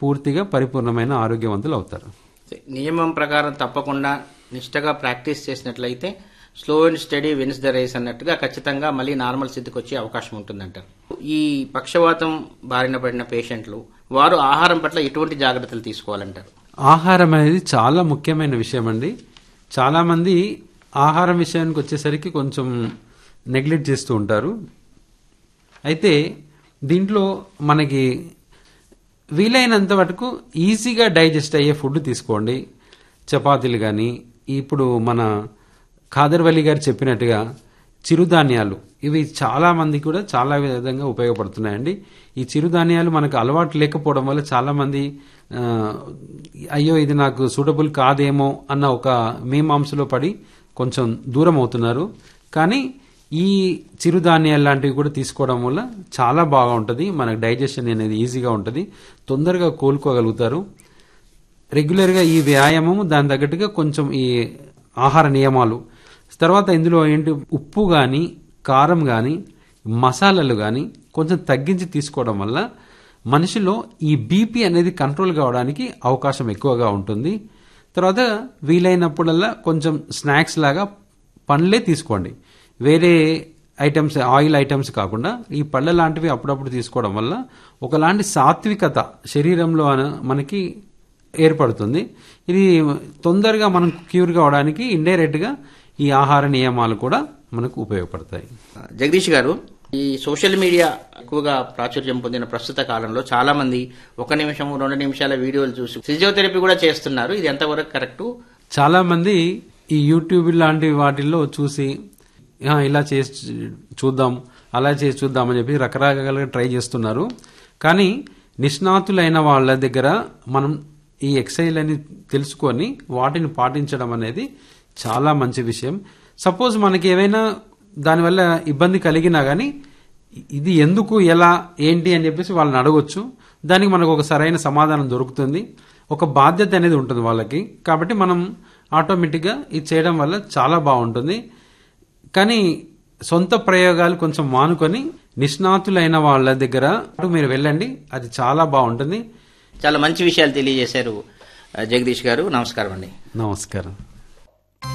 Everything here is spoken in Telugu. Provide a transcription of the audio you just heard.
పూర్తిగా పరిపూర్ణమైన ఆరోగ్యవంతులు అవుతారు నియమం ప్రకారం తప్పకుండా నిష్టగా ప్రాక్టీస్ చేసినట్లయితే slow and steady wins the race అన్నట్టుగా ఖచ్చితంగా మళ్ళీ నార్మల్ స్థితికి వచ్చే అవకాశం ఉంటుందంటారు ఈ పక్షవాతం బారిన పడిన పేషెంట్లు వారు ఆహారం పట్ల ఎటువంటి జాగ్రత్తలు తీసుకోవాలంటారు ఆహారం అనేది చాలా ముఖ్యమైన విషయం అండి చాలామంది ఆహారం విషయానికి వచ్చేసరికి కొంచెం నెగ్లెక్ట్ చేస్తూ ఉంటారు అయితే దీంట్లో మనకి వీలైనంత వరకు ఈజీగా డైజెస్ట్ అయ్యే ఫుడ్ తీసుకోండి చపాతీలు కానీ ఇప్పుడు మన ఖాదర్వలి గారు చెప్పినట్టుగా చిరుధాన్యాలు ఇవి చాలా మంది కూడా చాలా విధంగా ఉపయోగపడుతున్నాయండి ఈ చిరుధాన్యాలు మనకు అలవాటు లేకపోవడం వల్ల చాలా మంది ఆ, అయ్యో ఇది నాకు సూటబుల్ కాదేమో అన్న ఒక మీమాంసలో పడి కొంచెం దూరం అవుతున్నారు కానీ ఈ చిరుధాన్యాలు లాంటివి కూడా తీసుకోవడం వల్ల చాలా బాగా ఉంటుంది మనకు డైజెషన్ అనేది ఈజీగా ఉంటుంది తొందరగా కోలుకోగలుగుతారు రెగ్యులర్గా ఈ వ్యాయామం దాని తగ్గట్టుగా కొంచెం ఈ ఆహార నియమాలు తర్వాత ఇందులో ఏంటి ఉప్పు కానీ కారం కానీ మసాలాలు కానీ కొంచెం తగ్గించి తీసుకోవడం వల్ల మనిషిలో ఈ బీపీ అనేది కంట్రోల్ కావడానికి అవకాశం ఎక్కువగా ఉంటుంది తర్వాత వీలైనప్పుడల్లా కొంచెం స్నాక్స్ లాగా పండ్లే తీసుకోండి వేరే ఐటమ్స్ ఆయిల్ ఐటమ్స్ కాకుండా ఈ పళ్ళ లాంటివి అప్పుడప్పుడు తీసుకోవడం వల్ల ఒకలాంటి సాత్వికత శరీరంలో అన- మనకి ఏర్పడుతుంది ఇది తొందరగా మనం క్యూర్ కావడానికి ఇండైరెక్ట్ గా ఈ ఆహార నియమాలు కూడా మనకు ఉపయోగపడతాయి జగదీష్ గారు ఈ సోషల్ మీడియా ఎక్కువగా ప్రాచుర్యం పొందిన ప్రస్తుత కాలంలో చాలా మంది ఒక నిమిషం రెండు నిమిషాల వీడియోలు చూసి ఫిజియోథెరపీ కూడా చేస్తున్నారు ఇది ఎంతవరకు కరెక్ట్ చాలా మంది ఈ యూట్యూబ్ లాంటి వాటిల్లో చూసి "ఆ, ఇలా చేసి చూద్దాం అలా చేసి చూద్దాం అని చెప్పి రకరకాలుగా ట్రై చేస్తున్నారు కానీ నిష్ణాతులైన వాళ్ళ దగ్గర మనం ఈ ఎక్సైజ్ అని తెలుసుకొని వాటిని పాటించడం అనేది చాలా మంచి విషయం సపోజ్ మనకి ఏమైనా దానివల్ల ఇబ్బంది కలిగినా కానీ ఇది ఎందుకు ఎలా ఏంటి అని చెప్పేసి వాళ్ళని అడగొచ్చు దానికి మనకు ఒక సరైన సమాధానం దొరుకుతుంది ఒక బాధ్యత అనేది ఉంటుంది వాళ్ళకి కాబట్టి మనం ఆటోమేటిక్గా ఇది చేయడం వల్ల చాలా బాగుంటుంది కానీ సొంత ప్రయోగాలు కొంచెం మానుకొని నిష్ణాతులైన వాళ్ళ దగ్గర మీరు వెళ్ళండి అది చాలా బాగుంటుంది చాలా మంచి విషయాలు తెలియజేశారు ఆ, జగదీష్ గారు నమస్కారం అండి నమస్కారం